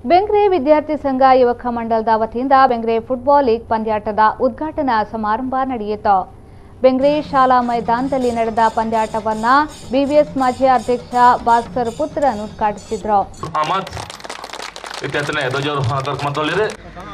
ಬೆಂಗ್ರೆ ವಿದ್ಯಾರ್ಥಿ ಸಂಘ ಯುವಕ ಮಂಡಲದ ವತಿಯಿಂದ ಬೆಂಗ್ರೆ ಫುಟ್ಬಾಲ್ ಲೀಗ್ ಪಂದ್ಯಾಟದ ಉದ್ಘಾಟನಾ ಸಮಾರಂಭ ನಡೆಯಿತು ಬೆಂಗ್ರೆ ಶಾಲಾ ಮೈದಾನದಲ್ಲಿ ನಡೆದ ಪಂದ್ಯಾಟವನ್ನ ಬಿವಿಎಸ್ ಮಾಜಿ ಅಧ್ಯಕ್ಷ ಭಾಸ್ಕರ್ ಪುತ್ರನ್ ಉದ್ಘಾಟಿಸಿದ್ರು ಅಹಮದ್ ವಿದ್ಯಾರ್ಥಿನೇ ಧ್ವಜವರು ಕರ್ಕೊಂಡು ಮಾತಾಡಿರಿ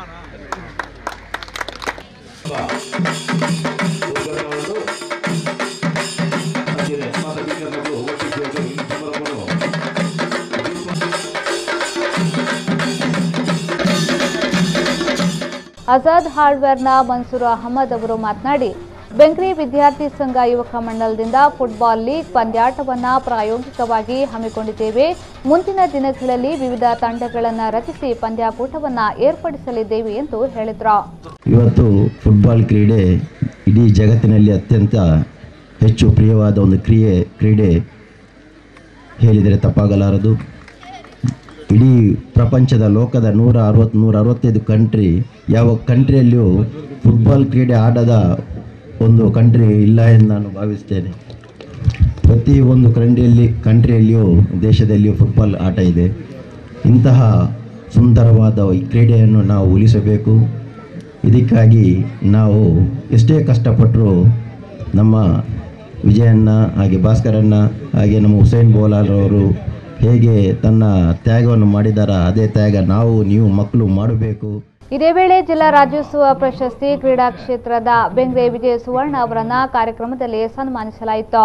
ಆಜಾದ್ ಹಾರ್ಡ್ವೇರ್ನ ಮನ್ಸೂರ್ ಅಹಮದ್ ಅವರು ಮಾತನಾಡಿ ಬೆಂಗ್ರಿ ವಿದ್ಯಾರ್ಥಿ ಸಂಘ ಯುವಕ ಮಂಡಲದಿಂದ ಫುಟ್ಬಾಲ್ ಲೀಗ್ ಪಂದ್ಯಾಟವನ್ನ ಪ್ರಾಯೋಗಿಕವಾಗಿ ಹಮ್ಮಿಕೊಂಡಿದ್ದೇವೆ ಮುಂದಿನ ದಿನಗಳಲ್ಲಿ ವಿವಿಧ ತಂಡಗಳನ್ನು ರಚಿಸಿ ಪಂದ್ಯಾಕೂಟವನ್ನ ಏರ್ಪಡಿಸಲಿದ್ದೇವೆ ಎಂದು ಹೇಳಿದ್ರು ಇವತ್ತು ಫುಟ್ಬಾಲ್ ಕ್ರೀಡೆ ಇಡೀ ಜಗತ್ತಿನಲ್ಲಿ ಅತ್ಯಂತ ಹೆಚ್ಚು ಪ್ರಿಯವಾದ ಒಂದು ಕ್ರಿಯೆ ಕ್ರೀಡೆ ಹೇಳಿದರೆ ತಪ್ಪಾಗಲಾರದು ಇಡೀ ಪ್ರಪಂಚದ ಲೋಕದ ನೂರ ಅರವತ್ತು ನೂರ ಅರವತ್ತೈದು ಕಂಟ್ರಿ ಯಾವ ಕಂಟ್ರಿಯಲ್ಲಿಯೂ ಫುಟ್ಬಾಲ್ ಕ್ರೀಡೆ ಆಡದ ಒಂದು ಕಂಟ್ರಿ ಇಲ್ಲ ಎಂದು ನಾನು ಭಾವಿಸ್ತೇನೆ ಪ್ರತಿ ಒಂದು ಕಂಟ್ರಿಯಲ್ಲಿ ಕಂಟ್ರಿಯಲ್ಲಿಯೂ ದೇಶದಲ್ಲಿಯೂ ಫುಟ್ಬಾಲ್ ಆಟ ಇದೆ ಇಂತಹ ಸುಂದರವಾದ ಈ ಕ್ರೀಡೆಯನ್ನು ನಾವು ಉಳಿಸಬೇಕು ಇದಕ್ಕಾಗಿ ನಾವು ಎಷ್ಟೇ ಕಷ್ಟಪಟ್ಟರೂ ನಮ್ಮ ವಿಜಯಣ್ಣ ಹಾಗೆ ಭಾಸ್ಕರಣ್ಣ ಹಾಗೆ ನಮ್ಮ ಹುಸೇನ್ ಬೋಲಾರ್ ಅವರು ಹೇಗೆ ತನ್ನ ತ್ಯಾಗವನ್ನು ಮಾಡಿದಾರ ಅದೇ ತ್ಯಾಗ ನಾವು ನೀವು ಮಕ್ಕಳು ಮಾಡಬೇಕು ಇದೇ ವೇಳೆ ಜಿಲ್ಲಾ ರಾಜ್ಯೋತ್ಸವ ಪ್ರಶಸ್ತಿ ಕ್ರೀಡಾ ಕ್ಷೇತ್ರದ ಬೆಂಗ್ರೆ ವಿಜಯ ಸುವರ್ಣ ಅವರನ್ನ ಕಾರ್ಯಕ್ರಮದಲ್ಲಿ ಸನ್ಮಾನಿಸಲಾಯಿತು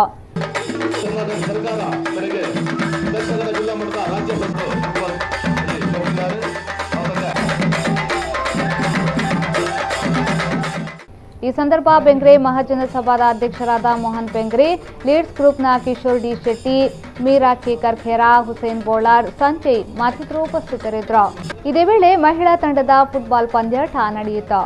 ಈ ಸಂದರ್ಭ ಬೆಂಗ್ರೆ ಮಹಾಜನ ಸಭಾದ ಅಧ್ಯಕ್ಷರಾದ ಮೋಹನ್ ಬೆಂಗ್ರೆ ಲೀಡ್ಸ್ ಗ್ರೂಪ್ನ ಕಿಶೋರ್ ಡಿ ಶೆಟ್ಟಿ ಮೀರಾ ಕೆ ಕರ್ಖೇರಾ ಹುಸೇನ್ ಬೋಳಾರ್ ಸಂಜಯ್ ಮತ್ತಿತರರು ಉಪಸ್ಥಿತರಿದ್ದರು ಇದೇ ವೇಳೆ ಮಹಿಳಾ ತಂಡದ ಫುಟ್ಬಾಲ್ ಪಂದ್ಯಾಟ ನಡೆಯಿತು